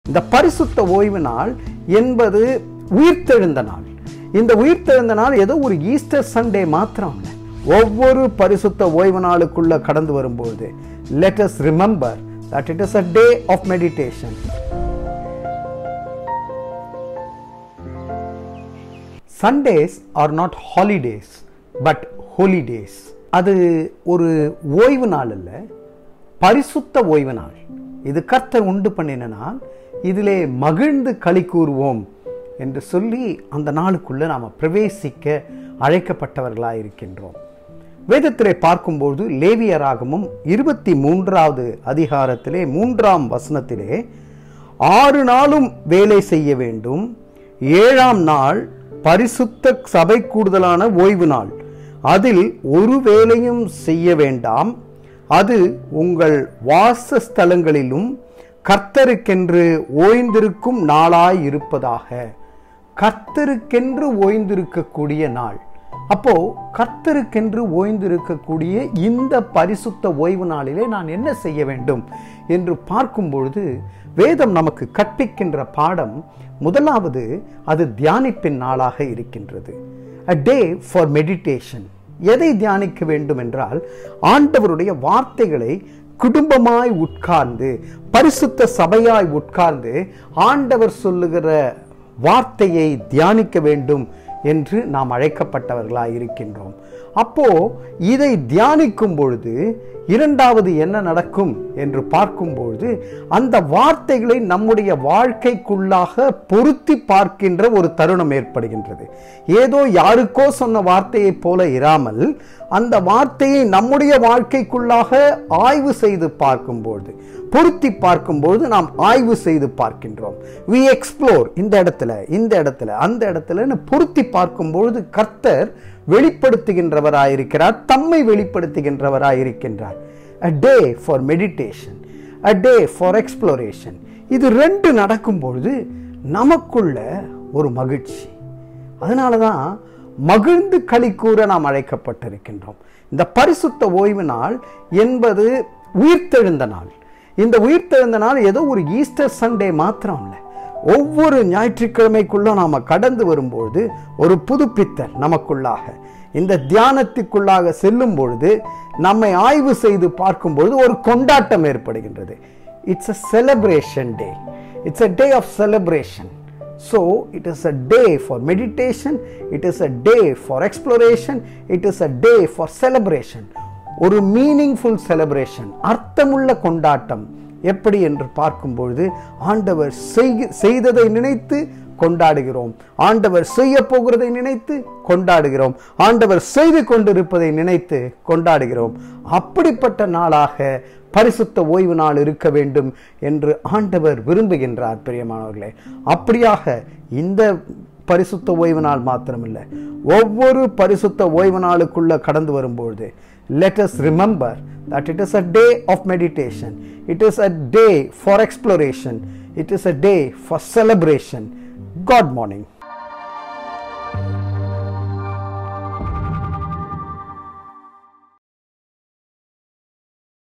இந்த பரிசுத்த ஓய்வு நாள் என்பது உயிர்த்தெழுந்த நாள் இந்த உயிர்த்தெழுந்த நாள் ஏதோ ஒரு ஈஸ்டர் சண்டே மாத்திரம் இல்லை ஒவ்வொரு பரிசுத்த ஓய்வு நாளுக்குள்ள கடந்து வரும்போது let us remember that it is a day of meditation Sundays are not holidays but holy days அது ஒரு ஓய்வு நாள் இல்லை பரிசுத்த ஓய்வு நாள் இது கர்த்தர் உண்டு பண்ணின நாள் இதிலே மகிழ்ந்து களி கூறுவோம் என்று சொல்லி அந்த நாளுக்குள்ள நாம் பிரவேசிக்க அழைக்கப்பட்டவர்களாக இருக்கின்றோம் வேதத்திலே பார்க்கும்போது லேவியராகமும் இருபத்தி மூன்றாவது அதிகாரத்திலே மூன்றாம் வசனத்திலே ஆறு நாளும் வேலை செய்ய வேண்டும் ஏழாம் நாள் பரிசுத்த சபை கூடுதலான ஓய்வு நாள் அதில் ஒரு வேலையும் செய்ய வேண்டாம் அது உங்கள் வாசஸ்தலங்களிலும் கர்த்தருக்கென்று ஓய்ந்திருக்கும் நாளாய் இருப்பதாக கர்த்தருக்கென்று ஓய்ந்திருக்கக்கூடிய நாள் அப்போ கர்த்தருக்கென்று ஓய்ந்திருக்கக்கூடிய இந்த பரிசுத்த ஓய்வு நாளிலே நான் என்ன செய்ய வேண்டும் என்று பார்க்கும் பொழுது வேதம் நமக்கு கற்பிக்கின்ற பாடம் முதலாவது அது தியானிப்பின் நாளாக இருக்கின்றது அ டே ஃபார் மெடிடேஷன் எதை தியானிக்க வேண்டும் என்றால் ஆண்டவருடைய வார்த்தைகளை குடும்பமாய் உட்கார்ந்து பரிசுத்த சபையாய் உட்கார்ந்து ஆண்டவர் சொல்லுகிற வார்த்தையை தியானிக்க வேண்டும் என்று நாம் அழைக்கப்பட்டவர்களாய் இருக்கின்றோம் அப்போ இதை தியானிக்கும் பொழுது இரண்டாவது என்ன நடக்கும் என்று பார்க்கும்பொழுது அந்த வார்த்தைகளை நம்முடைய வாழ்க்கைக்குள்ளாக பொருத்தி பார்க்கின்ற ஒரு தருணம் ஏற்படுகின்றது ஏதோ யாருக்கோ சொன்ன வார்த்தையைப் போல இராமல் அந்த வார்த்தையை நம்முடைய வாழ்க்கைக்குள்ளாக ஆய்வு செய்து பார்க்கும்போது பொருத்தி பார்க்கும்போது நாம் ஆய்வு செய்து பார்க்கின்றோம் வி எக்ஸ்ப்ளோர் இந்த இடத்துல இந்த இடத்துல அந்த இடத்துலன்னு பொருத்தி பார்க்கும்பொழுது கர்த்தர் வெளிப்படுத்துகின்றவராயிருக்கிறார் தம்மை வெளிப்படுத்துகின்றவராயிருக்கின்றார் a day for meditation a day for exploration இது ரெண்டு நடக்கும் பொழுது நமக்குள்ள ஒரு மகிழ்ச்சி அதனால தான் மகிழ்ந்து களி கூற நாம் அழைக்கப்பட்டிருக்கின்றோம் இந்த பரிசுத்த ஓய்வு நாள் என்பது உயிர்த்தெழுந்த நாள் இந்த உயிர்த்தெழுந்த நாள் ஏதோ ஒரு ஈஸ்டர் சண்டே மாத்திரம் இல்லை ஒவ்வொரு ஞாயிற்றுக்கிழமைக்குள்ள நாம கடந்து வரும்பொழுது ஒரு புதுப்பித்தல் நமக்குள்ளாக இந்த தியானத்துக்குள்ளாக செல்லும் பொழுது நம்மை ஆய்வு செய்து பார்க்கும்பொழுது ஒரு கொண்டாட்டம் ஏற்படுகின்றது it's a celebration day it's a day of celebration So, it is a day for meditation, it is a day for exploration, it is a day for celebration. ஒரு மீனிங்ஃபுல் செலிப்ரேஷன் அர்த்தமுள்ள கொண்டாட்டம் எப்படி என்று பார்க்கும்பொழுது ஆண்டவர் செய்ததை நினைத்து கொண்டாடுகிறோம் ஆண்டவர் செய்ய போகிறதை நினைத்து கொண்டாடுகிறோம் ஆண்டவர் செய்து கொண்டிருப்பதை நினைத்து கொண்டாடுகிறோம் அப்படிப்பட்ட நாளாக பரிசுத்த ஓய்வு நாள் இருக்க வேண்டும் என்று ஆண்டவர் விரும்புகின்றார் பிரியமானவர்களே அப்படியாக இந்த பரிசுத்த ஓய்வு நாள் மாத்திரமில்லை ஒவ்வொரு பரிசுத்த ஓய்வு நாளுக்குள்ள கடந்து வரும்பொழுது let us remember that it is a day of meditation it is a day for exploration it is a day for celebration god morning